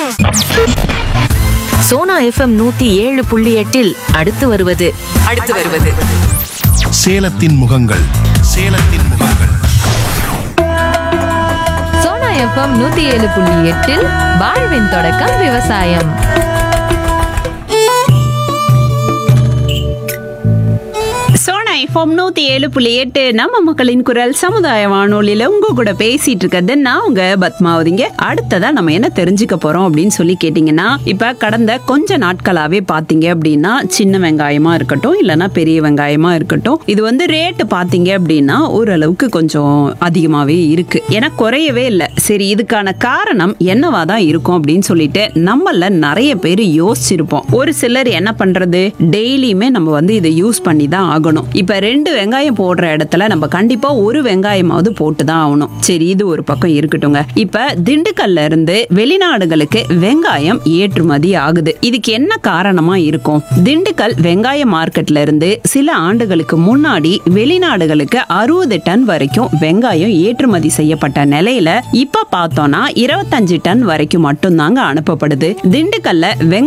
Sona FM நூத்தி ஏழு புள்ளி எட்டில் அடுத்து வருவது அடுத்து வருவது சேலத்தின் முகங்கள் சேலத்தின் முகங்கள் சோனா எஃப்எம் நூத்தி ஏழு புள்ளி எட்டில் வாழ்வின் தொடக்கம் விவசாயம் சோனா எஃப்எம் நூத்தி ஏழு புள்ளி எட்டு நம்ம மக்களின் குரல் சமுதாய வானொலியில உங்க கூட பேசிட்டு இருக்கிறது நான் உங்க பத்மாவதிங்க அடுத்ததா நம்ம என்ன தெரிஞ்சுக்க போறோம் அப்படின்னு சொல்லி கேட்டீங்கன்னா இப்ப கடந்த கொஞ்ச நாட்களாவே பாத்தீங்க அப்படின்னா சின்ன வெங்காயமா இருக்கட்டும் இல்லைன்னா பெரிய வெங்காயமா இருக்கட்டும் இது வந்து ரேட்டு பாத்தீங்க அப்படின்னா ஓரளவுக்கு கொஞ்சம் அதிகமாவே இருக்கு ஏன்னா குறையவே இல்லை சரி இதுக்கான காரணம் என்னவா தான் இருக்கும் அப்படின்னு சொல்லிட்டு நம்மள நிறைய பேர் யோசிச்சிருப்போம் ஒரு சிலர் என்ன பண்றது டெய்லியுமே நம்ம வந்து இதை யூஸ் பண்ணி தான் ஆகணும் இப்ப ரெண்டு வெங்காயம் போடுற இடத்துல நம்ம கண்டிப்பா ஒரு வெங்காயமாவது போட்டு தான் ஆகணும் சரி இது ஒரு பக்கம் இருக்கட்டுங்க இப்ப திண்டுக்கல்ல இருந்து வெளிநாடுகளுக்கு வெங்காயம் ஏற்றுமதி ஆகுது இதுக்கு என்ன காரணமா இருக்கும் திண்டுக்கல் வெங்காய மார்க்கெட்ல இருந்து சில ஆண்டுகளுக்கு முன்னாடி வெளிநாடுகளுக்கு அறுபது டன் வரைக்கும் வெங்காயம் ஏற்றுமதி செய்யப்பட்ட நிலையில இப்ப பார்த்தோம்னா இருபத்தஞ்சு டன் வரைக்கும் மட்டும்தாங்க அனுப்பப்படுது திண்டுக்கல்ல வெங்காயம்